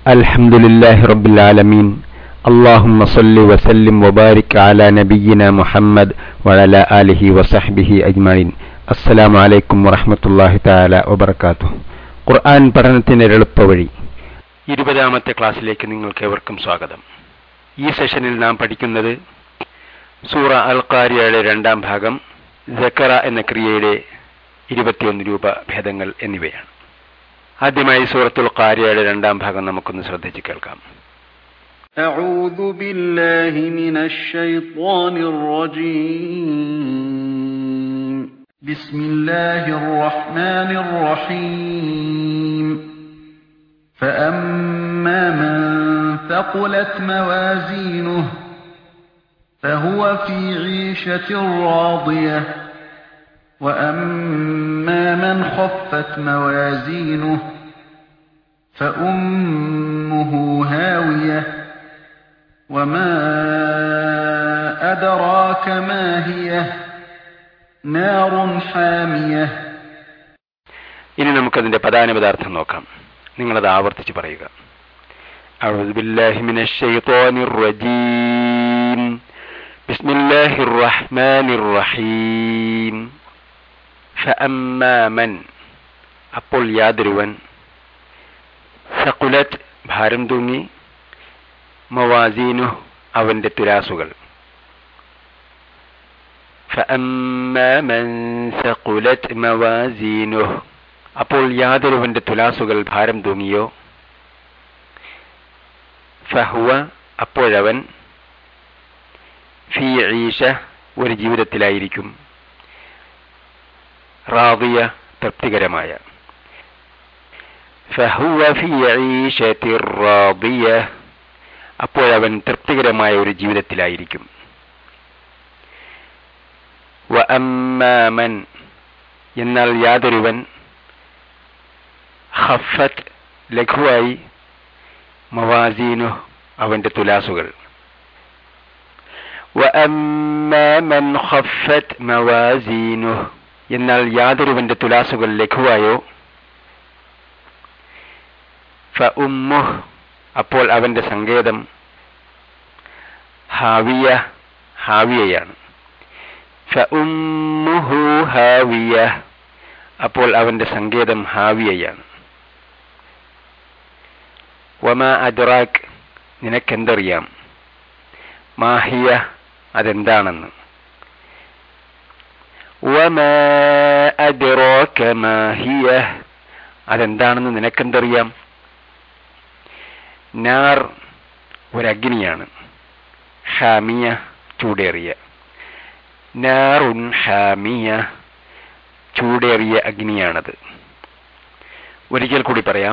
الحمد لله رب العالمين اللهم صل وسلم وبارك على نبينا محمد وعلى آله وصحبه أجمعين السلام عليكم ورحمة الله تعالى وبركاته ഖുർആൻ പഠനത്തിന് എളുപ്പവഴി ഇരുപതാമത്തെ ക്ലാസ്സിലേക്ക് നിങ്ങൾക്ക് ഏവർക്കും സ്വാഗതം ഈ സെഷനിൽ നാം പഠിക്കുന്നത് സൂറ അൽ ഖാരിയയുടെ രണ്ടാം ഭാഗം ജക്കറ എന്ന ക്രിയയുടെ ഇരുപത്തിയൊന്ന് രൂപ ഭേദങ്ങൾ എന്നിവയാണ് ആദ്യമായി സൂറത്തുൽ ഖാരിയയുടെ രണ്ടാം ഭാഗം നമുക്കൊന്ന് ശ്രദ്ധിച്ച് കേൾക്കാം أعوذ بالله من الشيطان الرجيم بسم الله الرحمن الرحيم فأما من ثقلت موازينه فهو في عيشة راضية وأما من خفت موازينه فأمه هاوية وما أدراك ما هي نار حامية ഇനി നമുക്കതിന്റെ പദാനുപദാർത്ഥം നോക്കാം നിങ്ങളത് ആവർത്തിച്ച് പറയുക أعوذ بالله من الشيطان الرجيم بسم الله الرحمن الرحيم فأما من അപ്പോൾ യാതൊരുവൻ സകുലത്ത് ഭാരം തൂങ്ങി മവാസീനു അവന്റെ തുലാസുകൾ فأما من ثقلت موازينه അപ്പോൾ യാതൊരുവന്റെ തുലാസുകൾ ഭാരം തൂങ്ങിയോ ഫഹുവ അപ്പോഴവൻ ഫി ഈശ ഒരു ജീവിതത്തിലായിരിക്കും റാദിയ തൃപ്തികരമായ ഫഹുവ ഫി ഈശത്തി റാദിയ അപ്പോഴവൻ തൃപ്തികരമായ ഒരു ജീവിതത്തിലായിരിക്കും വ അമ്മാമൻ എന്നാൽ യാതൊരുവൻ ഹഫത്ത് ലഘുവായി മവാസീനു അവന്റെ തുലാസുകൾ വ അമ്മാമൻ ഹഫത്ത് മവാസീനു എന്നാൽ യാതൊരുവന്റെ തുലാസുകൾ ലഘുവായോ ഫ ഉമ്മുഹ് അപ്പോൾ അവന്റെ സങ്കേതം ഹാവിയ ഹാവിയയാണ് ഫ ഉമ്മുഹു ഹാവിയ അപ്പോൾ അവന്റെ സങ്കേതം ഹാവിയയാണ് വമ അദ്റാഖ് നിനക്കെന്തറിയാം മാഹിയ അതെന്താണെന്ന് വമ അദ്റാക മാഹിയ അതെന്താണെന്ന് നിനക്കെന്തറിയാം നാർ ഒരഗ്നിയാണ് ഹാമിയ ചൂടേറിയ നാറുൻ ഹാമിയ ചൂടേറിയ അഗ്നിയാണത് ഒരിക്കൽ കൂടി പറയാം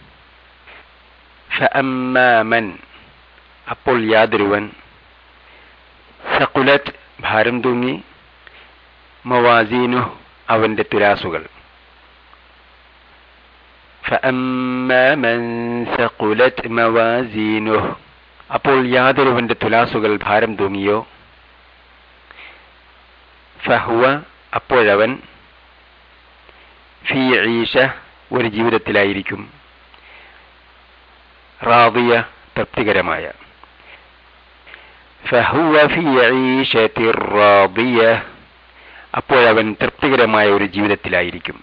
ഫഅമ്മാമൻ അപ്പോൾ യാതൊരുവൻ സകുലത്ത് ഭാരം തൂങ്ങി മവാസീനു അവന്റെ തുലാസുകൾ فأما من ثقلت موازينه അപ്പോൾ യാതൊരുവന്റെ തുലാസുകൾ ഭാരം തൂങ്ങിയോ ഫഹുവ അപ്പോഴവൻ ഫി ഈശ ഒരു ജീവിതത്തിലായിരിക്കും റാദിയ തൃപ്തികരമായ ഫഹുവ ഫി ഈശത്തി റാദിയ അപ്പോഴവൻ തൃപ്തികരമായ ഒരു ജീവിതത്തിലായിരിക്കും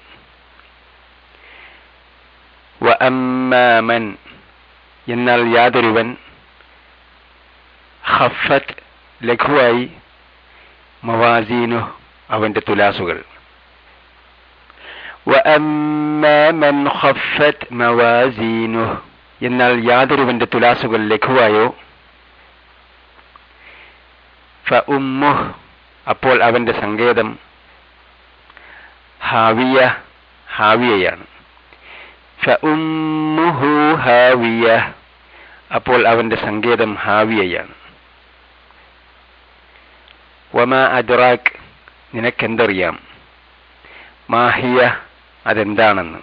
വ അമ്മാമൻ എന്നാൽ യാതൊരുവൻ ഹഫത്ത് ലഘുവായി മവാസീനു അവന്റെ തുലാസുകൾ വ അമ്മാമൻ ഹഫത്ത് മവാസീനു എന്നാൽ യാതൊരുവന്റെ തുലാസുകൾ ലഘുവായോ ഫ ഉമ്മുഹ് അപ്പോൾ അവന്റെ സങ്കേതം ഹാവിയ ഹാവിയയാണ് ഫഉമ്മുഹു ഹാവിയ അപ്പോൾ അവന്റെ സങ്കേതം ഹാവിയയാണ് വമ അദ്റാഖ് നിനക്കെന്തറിയാം മാഹിയ അതെന്താണെന്ന്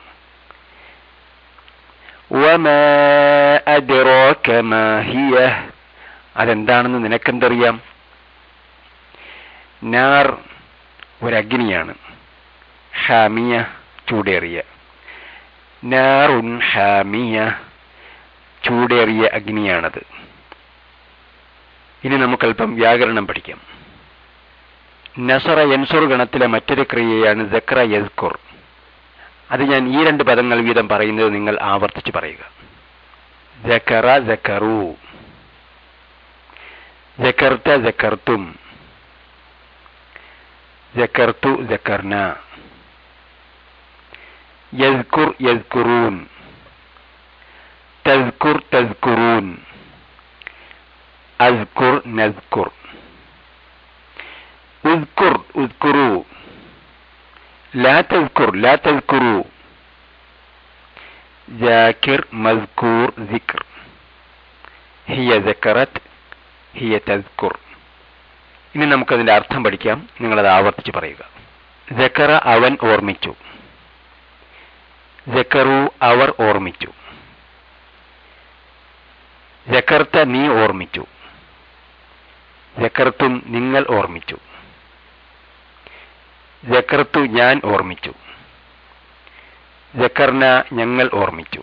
വമ അദ്റാക മാഹിയ അതെന്താണെന്ന് നിനക്കെന്തറിയാം നാർ ഒരഗ്നിയാണ് ഹാമിയ ചൂടേറിയ നാറുൻ ഹാമിയ ചൂടേറിയ അഗ്നിയാണത് ഇനി നമുക്കല്പം വ്യാകരണം പഠിക്കാം നസറ യൻസുർ ഗണത്തിലെ മറ്റൊരു ക്രിയയാണ് ജക്ര യസ്കുർ അത് ഞാൻ ഈ രണ്ട് പദങ്ങൾ വീതം പറയുന്നത് നിങ്ങൾ ആവർത്തിച്ച് പറയുക ജക്കറ ജക്കറു ജക്കർത്ത ജക്കർത്തും ജക്കർത്തു ജക്കർന യസ്കുർ യസ്കുറൂൻ തസ്കുർ തസ്കുറൂൻ അസ്കുർ നസ്കുർ اذكر اذكروا لا تذكر لا تذكروا ذاكر مذكور ذكر هي ذكرت هي تذكر ഇനി നമുക്കതിന്റെ അർത്ഥം പഠിക്കാം നിങ്ങളത് ആവർത്തിച്ച് പറയുക ജക്കറ അവൻ ഓർമ്മിച്ചു ജക്കറു അവർ ഓർമ്മിച്ചു ജക്കർത്ത നീ ഓർമ്മിച്ചു ജക്കർത്തും നിങ്ങൾ ഓർമ്മിച്ചു ജക്കർത്തു ഞാൻ ഓർമ്മിച്ചു ജക്കർന ഞങ്ങൾ ഓർമ്മിച്ചു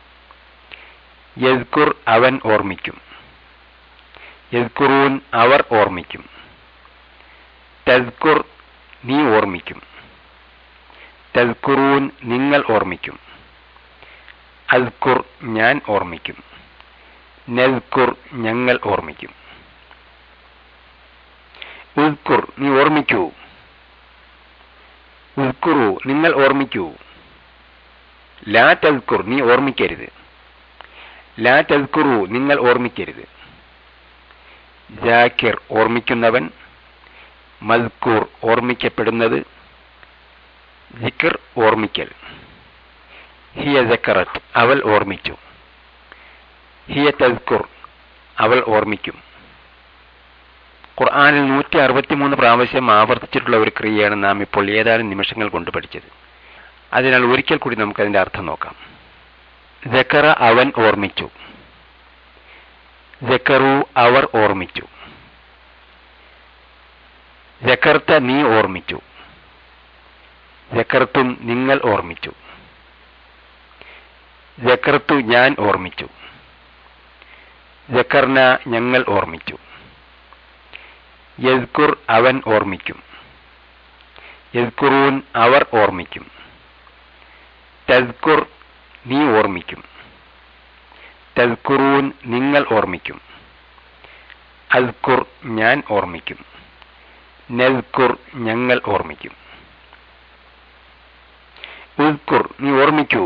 യസ്കുർ അവൻ ഓർമ്മിക്കും യസ്കുറൂൻ അവർ ഓർമ്മിക്കും തസ്കുർ നീ ഓർമ്മിക്കും തസ്കുറൂൻ നിങ്ങൾ ഓർമ്മിക്കും അസ്കുർ ഞാൻ ഓർമ്മിക്കും നസ്കുർ ഞങ്ങൾ ഓർമ്മിക്കും ഉസ്കുർ നീ ഓർമ്മിക്കൂ ഉസ്കുറു നിങ്ങൾ ഓർമ്മിക്കൂ ലാ തസ്കുർ നീ ഓർമ്മിക്കരുത് ലാ തസ്കുറു നിങ്ങൾ ഓർമ്മിക്കരുത് ജാക്കിർ ഓർമ്മിക്കുന്നവൻ മസ്കൂർ ഓർമ്മിക്കപ്പെടുന്നത് ജിക്കർ ഓർമ്മിക്കൽ ഹിയ ജക്കറത്ത് അവൾ ഓർമ്മിച്ചു ഹിയ തസ്കുർ അവൾ ഓർമ്മിക്കും ഖുർആാനിൽ നൂറ്റി അറുപത്തിമൂന്ന് പ്രാവശ്യം ആവർത്തിച്ചിട്ടുള്ള ഒരു ക്രിയയാണ് നാം ഇപ്പോൾ ഏതാനും നിമിഷങ്ങൾ കൊണ്ട് പഠിച്ചത് അതിനാൽ ഒരിക്കൽ കൂടി നമുക്കതിന്റെ അർത്ഥം നോക്കാം ജക്കറ അവൻ ഓർമ്മിച്ചു ജക്കറു അവർ ഓർമ്മിച്ചു ജക്കർത്ത നീ ഓർമ്മിച്ചു ജക്കർത്തും നിങ്ങൾ ഓർമ്മിച്ചു ജക്കർത്തു ഞാൻ ഓർമ്മിച്ചു ജക്കർന ഞങ്ങൾ ഓർമ്മിച്ചു യസ്കുർ അവൻ ഓർമ്മിക്കും യസ്കുറൂൻ അവർ ഓർമ്മിക്കും തസ്കുർ നീ ഓർമ്മിക്കും തസ്കുറൂൻ നിങ്ങൾ ഓർമ്മിക്കും അസ്കുർ ഞാൻ ഓർമ്മിക്കും നസ്കുർ ഞങ്ങൾ ഓർമ്മിക്കും ഉസ്കുർ നീ ഓർമ്മിക്കൂ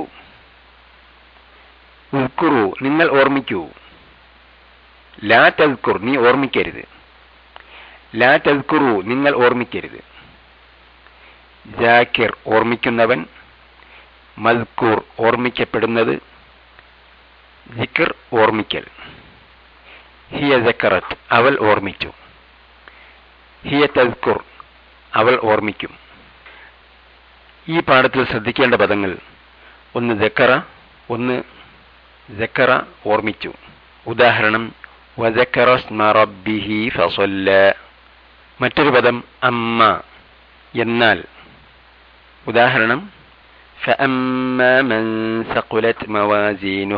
ഉസ്കുറു നിങ്ങൾ ഓർമ്മിക്കൂ ലാ തസ്കുർ നീ ഓർമ്മിക്കരുത് ലാ തസ്കുറു നിങ്ങൾ ഓർമ്മിക്കരുത് ജാക്കിർ ഓർമ്മിക്കുന്നവൻ മസ്കൂർ ഓർമ്മിക്കപ്പെടുന്നത് ജിക്കർ ഓർമ്മിക്കൽ ഹിയ ജക്കറത്ത് അവൾ ഓർമ്മിച്ചു ഹിയ തസ്കുർ അവൾ ഓർമ്മിക്കും ഈ പാഠത്തിൽ ശ്രദ്ധിക്കേണ്ട പദങ്ങൾ ഒന്ന് ജക്കറ ഒന്ന് ജക്കറ ഓർമ്മിച്ചു ഉദാഹരണം വജക്കറ സ്മ റബ്ബിഹി ഫസല്ല മറ്റൊരു പദം അമ്മ എന്നാൽ ഉദാഹരണം فأما من ثقلت موازينه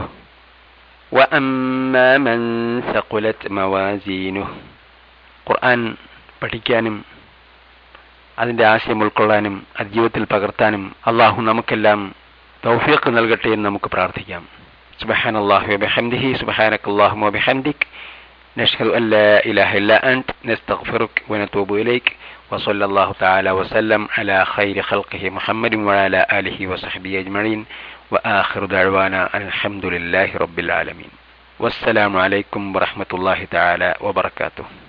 وأما من ثقلت موازينه ഖുർആൻ പഠിക്കാനും അതിന്റെ ആശയം ഉൾക്കൊള്ളാനും അത് ജീവിതത്തിൽ പകർത്താനും അള്ളാഹു നമുക്കെല്ലാം തൗഫീഖ് നൽകട്ടെ എന്ന് നമുക്ക് പ്രാർത്ഥിക്കാം സുബഹാൻ അള്ളാഹു വബിഹംദിഹി സുബഹാനക അല്ലാഹുമ്മ വബിഹംദിക് نشهد أن لا إله إلا أنت نستغفرك ونتوب إليك وصلى الله تعالى وسلم على خير خلقه محمد وعلى آله وصحبه أجمعين وآخر دعوانا أن الحمد لله رب العالمين والسلام عليكم ورحمة الله تعالى وبركاته